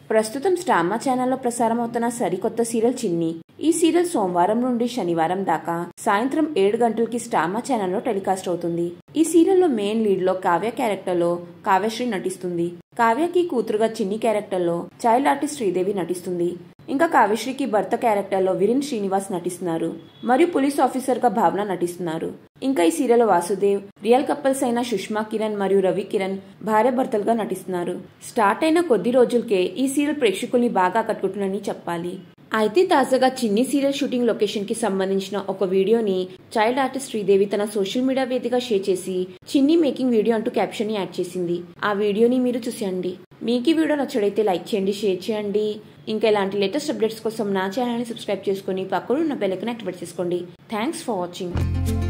ప్రస్తుతం స్టామా ఛానల్లో ప్రసారం అవుతున్న సరికొత్త సీరియల్ చిన్ని ఈ సీరియల్ సోమవారం నుండి శనివారం దాకా సాయంత్రం ఏడు గంటలకి స్టామా ఛానల్లో టెలికాస్ట్ అవుతుంది ఈ సీరియల్లో మెయిన్ లీడ్ లో కావ్య క్యారెక్టర్ లో కావ్యశ్రీ నటిస్తుంది కావ్యకి కూతురుగా చిన్ని క్యారెక్టర్ లో చైల్డ్ ఆర్టిస్ట్ శ్రీదేవి నటిస్తుంది ఇంకా కావ్యశ్రీకి భర్త క్యారెక్టర్ లో విరిన్ శ్రీనివాస్ నటిస్తున్నారు మరియు పోలీస్ ఆఫీసర్ గా భావన నటిస్తున్నారు ఇంకా ఈ సీరియల్ వాసుదేవ్ రియల్ కపుల్స్ అయిన సుష్మా కిరణ్ మరియు రవి కిరణ్ భార్య భర్తలుగా నటిస్తున్నారు స్టార్ట్ అయిన కొద్ది రోజులకే ఈ సీరియల్ ప్రేక్షకుల్ని బాగా ఆకట్టుకుంటుందని చెప్పాలి అయితే తాజాగా చిన్ని సీరియల్ షూటింగ్ లొకేషన్ కి సంబంధించిన ఒక వీడియోని చైల్డ్ ఆర్టిస్ట్ శ్రీదేవి తన సోషల్ మీడియా వేదికగా షేర్ చేసి చిన్ని మేకింగ్ వీడియో అంటూ క్యాప్షన్ ని యాడ్ చేసింది ఆ వీడియోని మీరు చూసేయండి మీకు ఈ వీడియో నచ్చడైతే లైక్ చేయండి షేర్ చేయండి ఇంకా ఇలాంటి లేటెస్ట్ అప్డేట్స్ కోసం నా ఛానల్ని సబ్స్క్రైబ్ చేసుకుని పక్కన ఉన్న బెల్ ఐకాన్ యాక్టివేట్ చేసుకోండి థ్యాంక్స్ ఫర్ వాచింగ్